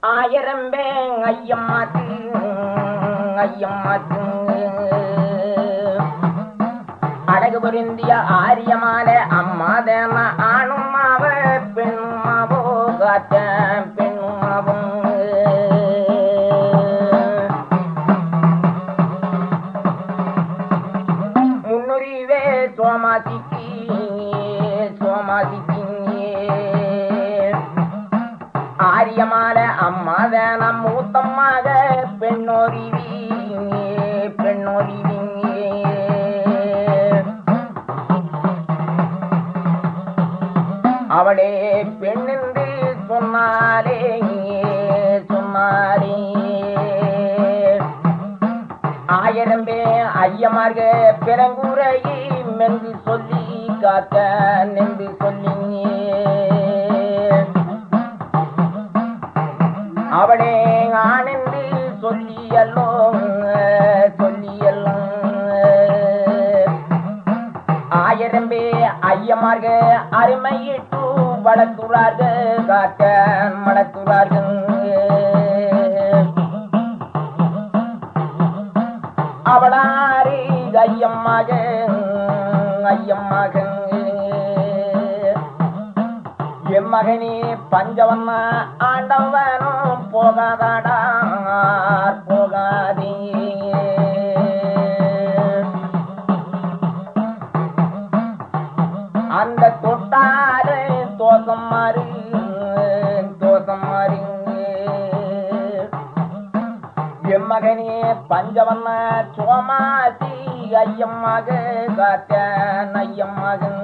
ஆயிரம் பேங் ஐயம்மாக்கு ஐயம்மாக்கு அழகு பொருந்திய ஆரியமால அம்மாதேன ஆணுமாவ பெண்ணுமாவோ காத்த பெண்ணுமாவும் முன்னுரிவே சோமாசிக்கு சோமாசிக்கு ஆரியமால அம்மாதேன மூத்தம்மாக பெண்ணோரிவி பெண்ணோரிவி அவளே பெண்ணென்று சொன்னாலே சொன்னாலே ஆயிரம் பேர் ஐயமார்க பிறங்குறையை மென்று சொல்லி காத்த நின்று சொல்லி அவளே ஆனந்து சொல்லியல்லோ சொல்லியல்லோ ஆயிரம் பேர் ஐயமார்க அருமையிட்டு வளர்த்துறார்கள் காக்க மடத்துறார்கள் அவளாரி ஐயம்மாக ஐயம்மாக என் மகனே பஞ்சவண்ண ஆண்டவனும் போகாதாடா போகாதே அந்த தொட்டாரு தோசம் மாறு தோசம் மாறு என் மகனே பஞ்சவண்ண சோமாசி ஐயம்மாக காத்த ஐயம்மாக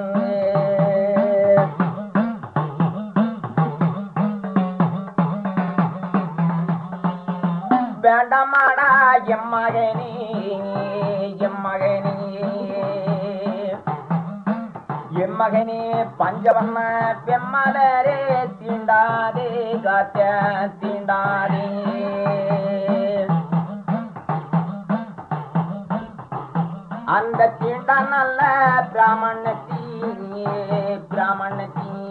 வேண்டாமாடா என் மகனே என் மகனே என் மகனே பஞ்சவண்ண பெம்மலரே தீண்டாதே காத்த தீண்டாதே அந்த தீண்டா நல்ல பிராமணத்தி பிராமணத்தி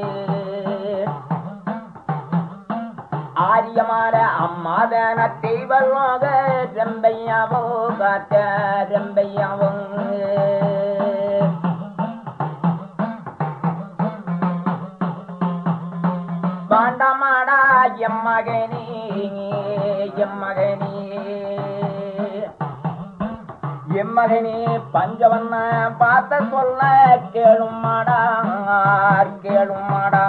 ஆரியமான அம்மாதன தெய்வலோக ரெம்பையாவோ காத்த ரெம்பையாவோ பாண்டமாடா எம் மகனே எம் மகனே எம் மகனே பஞ்சவண்ண பார்த்த சொல்ல கேளும் மாடா கேளும் மாடா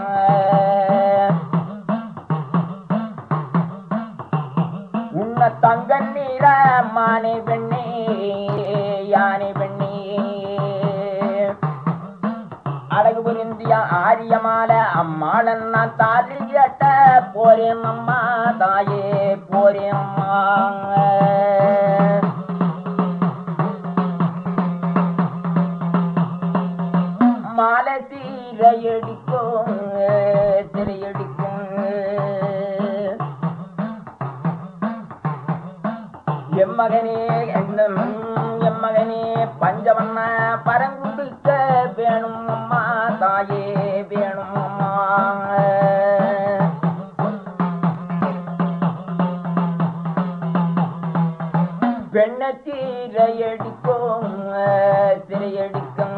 உன்ன தங்க நீர மானே பெண்ணே யானை பெண்ணே அழகு புரிந்திய ஆரியமால அம்மாளன் நான் தாலி கேட்ட போறேன் அம்மா தாயே போறேன் அம்மா மாலை சீரையடிக்கும் சிறையடிக்கும் எம் மகனே என்னும் எம் மகனே பஞ்சவண்ண பரங்குடுக்க வேணும் அம்மா தாயே வேணும் அம்மா பெண்ண சீரையடிக்கும் சிறையடிக்கும்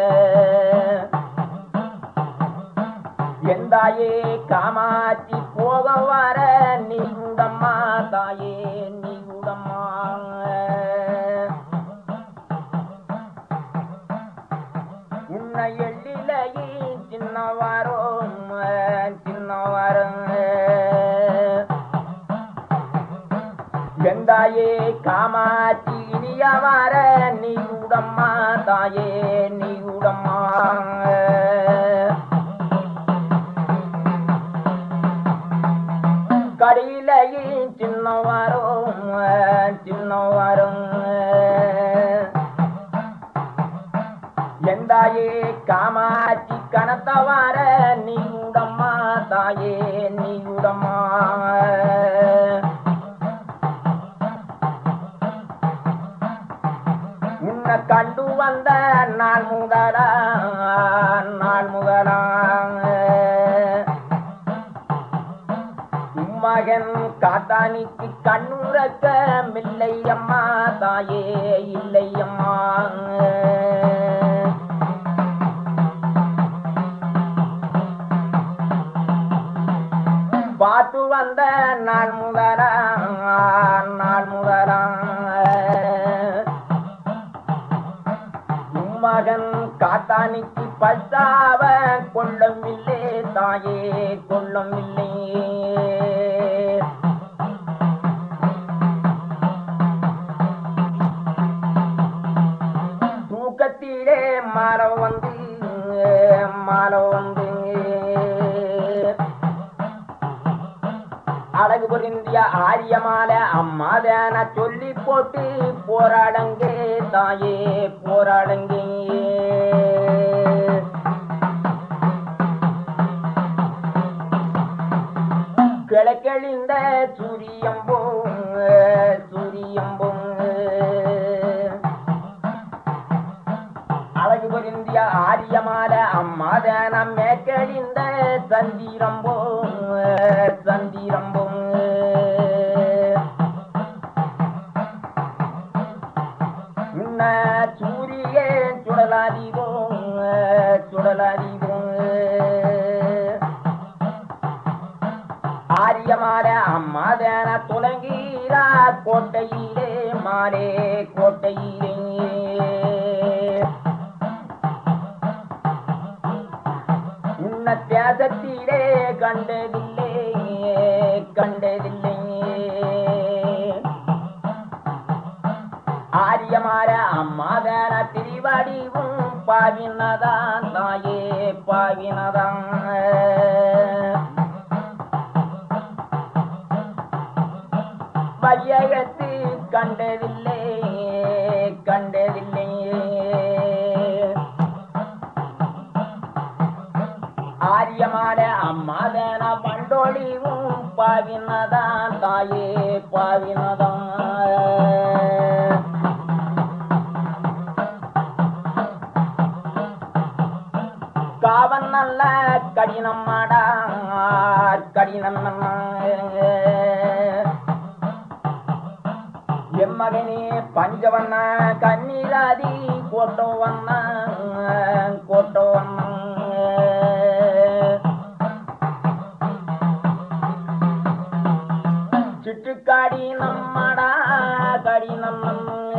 எந்தாயே காமாட்சி போக வர நீ உடம்மா தாயே நீ உடம்மா உன்னை எள்ளிலையே சின்னவாரம் சின்னவாரம் எந்தாயே காமாட்சி இனிய வர நீ உடம்மா தாயே நீ உடம்மா கடையிலையும் சின்ன வரும் சின்ன வரும் எந்தாயே காமாட்சி கணத்தவார நீ உடம்மா தாயே நீ உடம்மா உன்னை கண்டு வந்த நாள் முதலா நாள் முதலா மகன் காத்தானிக்கு கண்ணுறக்க மில்லையம்மா தாயே இல்லையம்மா பார்த்து வந்த நாள் முதலா நாள் முதலா மகன் காத்தானிக்கு பசாவ கொள்ளும் இல்லே தாயே கொள்ளும் இல்லே தூக்கத்திலே மாலம் வந்து மாலம் வந்து அழகு புரிந்திய ஆரியமால அம்மாதான சொல்லி போட்டு போராடுங்க தாயே போராடுங்க கிழக்கெழிந்த சூரியம்பும் சூரியம்பும் அழகு புரிந்திய ஆரியமால அம்மாதான மேற்கழிந்த சந்திரம்பும் சந்திரம்பும் உன்ன சூரியன் சுடலாதிவோம் சுடலாதிவோம் ஆரியமால அம்மாதான துலங்கீரா கோட்டையிலே மாலே கோட்டையிலே உன்ன தேசத்திலே கண்டதில்லை கண்டதில்லை ஆரியமார அம்மாதான திரிவடிவும் பாவினதான் தாயே பாவினதான் வையகத்து கண்டதில்லை கண்டதில்லை ஆரியமான அம்மாதான பண்டோழிவும் பாவினதான் தாயே பாவினதான் காவன் நல்ல கடினம் மாடா கடினம் எம்மகனே பஞ்சவண்ண கண்ணீராதி கோட்டோ வண்ண கோட்டோ வண்ண சிட்டுக்காடி நம்மடா கடி நம்ம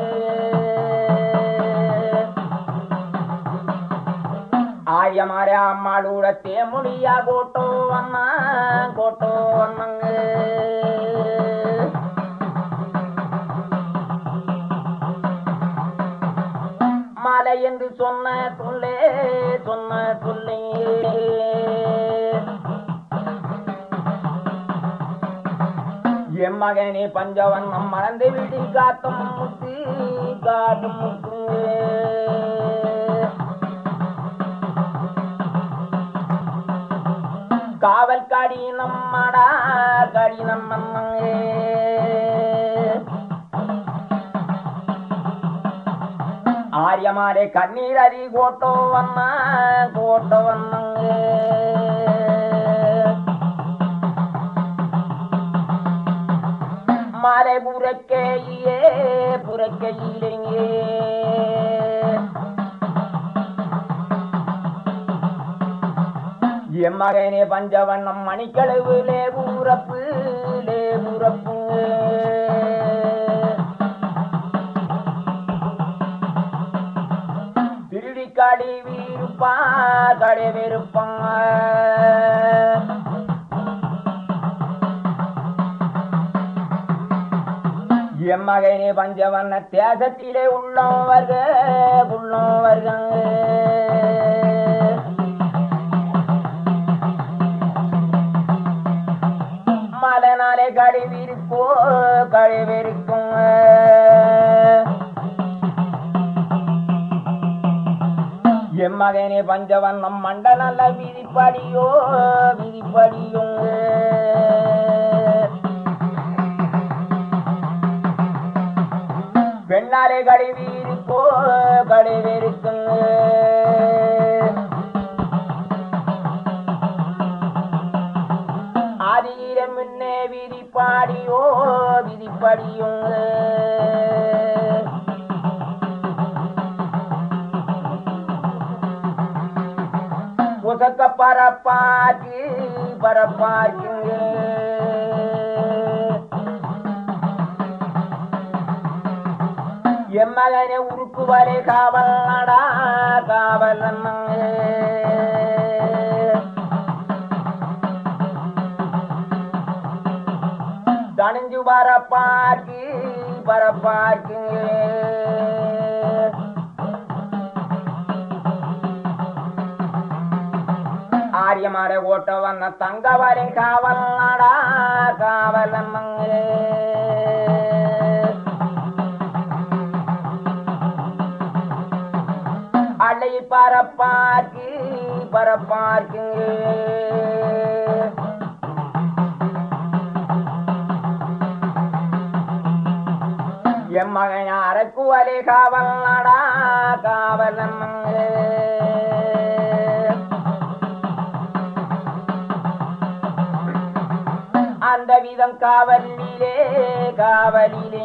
ஆயமாரே அம்மாளூட தேமுடியா கோட்டோ அண்ணா கோட்டோ அண்ணங்க மாலை என்று சொன்ன சொல்லே சொன்ன சொல்லே என் மகனே பஞ்சவண்ணம் மறந்து விட்டு காட்டும் முத்து காட்டும் முத்து காவல் கடினம் மடா கடினம் மன்னங்கே ஆரியமாரே கண்ணீர் அரி கோட்டோ வண்ண கோட்டோ வண்ணங்கே மாலை புறக்கையே புறக்கையிலேங்கே என் மகனே பஞ்சவண்ணம் மணிக்களவுலே ஊரப்பு லே ஊரப்பு திருடி காடி வீருப்பா கடை வெறுப்பாங்க என் மகனே பஞ்சவண்ண தேசத்திலே உள்ளவர்க உள்ளவர்கள் மலனாலே கழிவிருக்கோ கழிவிருக்கும் என் மகனே பஞ்சவண்ணம் மண்டல விதிப்படியோ விதிப்படியும் பெண்ணாலே கழிவிருக்கோ கழிவிருக்கும் ஆதியிரம் முன்னே விதிப்பாடியோ விதிப்படியும் உசக்க பரப்பாக்கி பரப்பாக்குங்க எம்மகனே உருக்கு வரை காவல் நடா காவல் தணிஞ்சு பரப்பாக்கி பரப்பாக்குங்க ஆரியமாட ஓட்ட வந்த தங்க வரை காவல் நடா காவல் அலை பரப்பார்க்கு பரப்பார்க்குங்க என் மகன் அரக்குவலை காவல் நடா காவல் அந்த விதம் காவலிலே காவலிலே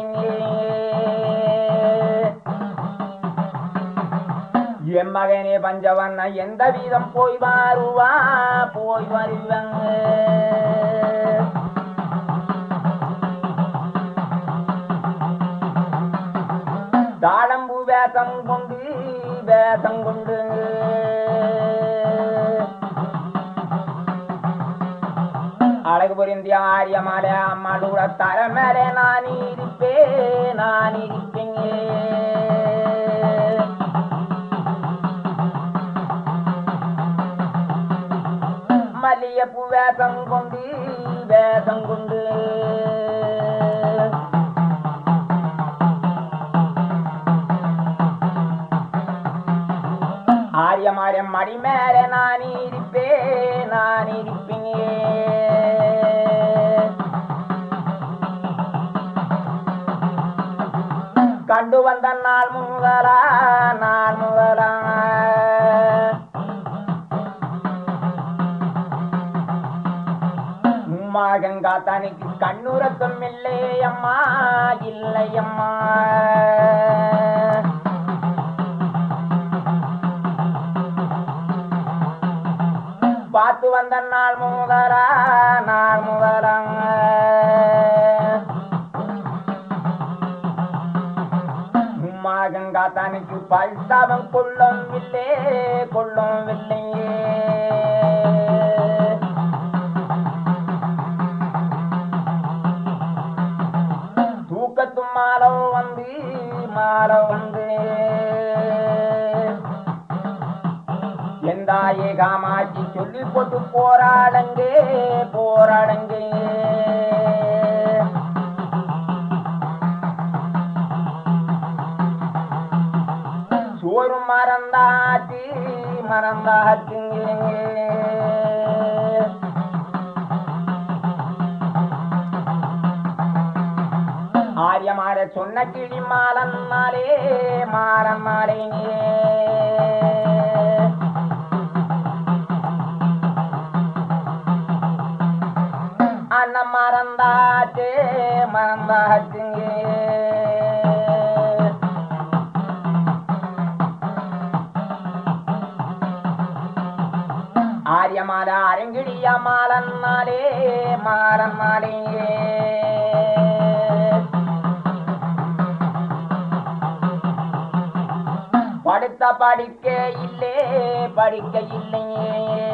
என் மகனே பஞ்சவண்ண எந்த விதம் போய் வருவா போய் வருவாங்க தாழம்பு வேஷம் கொண்டு வேஷம் கொண்டு அழகு புரிந்திய ஆரியமால அம்மாளோட தலை மேலே நான் இருப்பேன் நான் இருப்பேங்க மல்லியப்பூ வேஷம் கொண்டு வேஷம் கொண்டு ஆரியமாரியம் மடி மேல நான் இருப்பேன் நான் இருப்பேன் கண்டு வந்த நாள் முதலா நாள் முதலா உம்மா கங்கா தனிக்கு கண்ணுரத்தம் இல்லை அம்மா இல்லை அம்மா பார்த்து வந்த நாள் முதலா நாள் முதலா உம்மா கங்கா தனிக்கு பல்தாவம் கொள்ளும் வில்லே கொள்ளும் வில்லையே தூக்கத்து மாலம் வந்து மாலம் வந்து எந்தாயே காமாட்சி சொல்லி போட்டு போராடங்கே போராடங்கே சோறு மறந்தாச்சு மறந்தாச்சுங்க ஆரியமார சொன்ன கிளி மாலன்னாலே மாறன்னாலே அண்ணன் மறந்தாச்சே மறந்தாச்சுங்க ஆரியமால அரங்கிடிய மாலன்னாலே மாறன்னாலே படுத்த படிக்க இல்லே படிக்க இல்லையே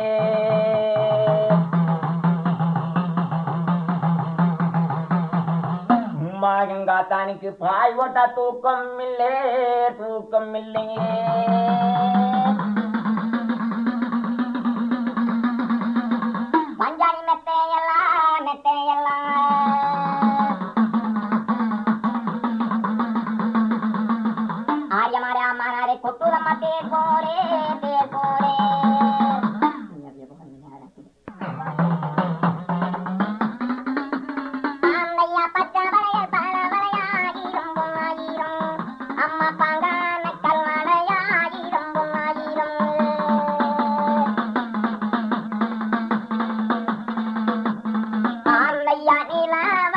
உம்மாகங்கா தானிக்கு பாய் ஓட்டா தூக்கம் இல்லே தூக்கம் இல்லையே பஞ்சாணி மெத்தையெல்லாம் மெத்தையெல்லாம் ஆரியமாரே அம்மானாரே கொட்டுதம்மா தேர் போரே தேர் போரே ஆந்தையா பச்சை வளையல் பழவளையாயிரம் பொன்னாயிரம் அம்மா பாங்கான கல்வளையாயிரம் பொன்னாயிரம் అయ్యా నీలామ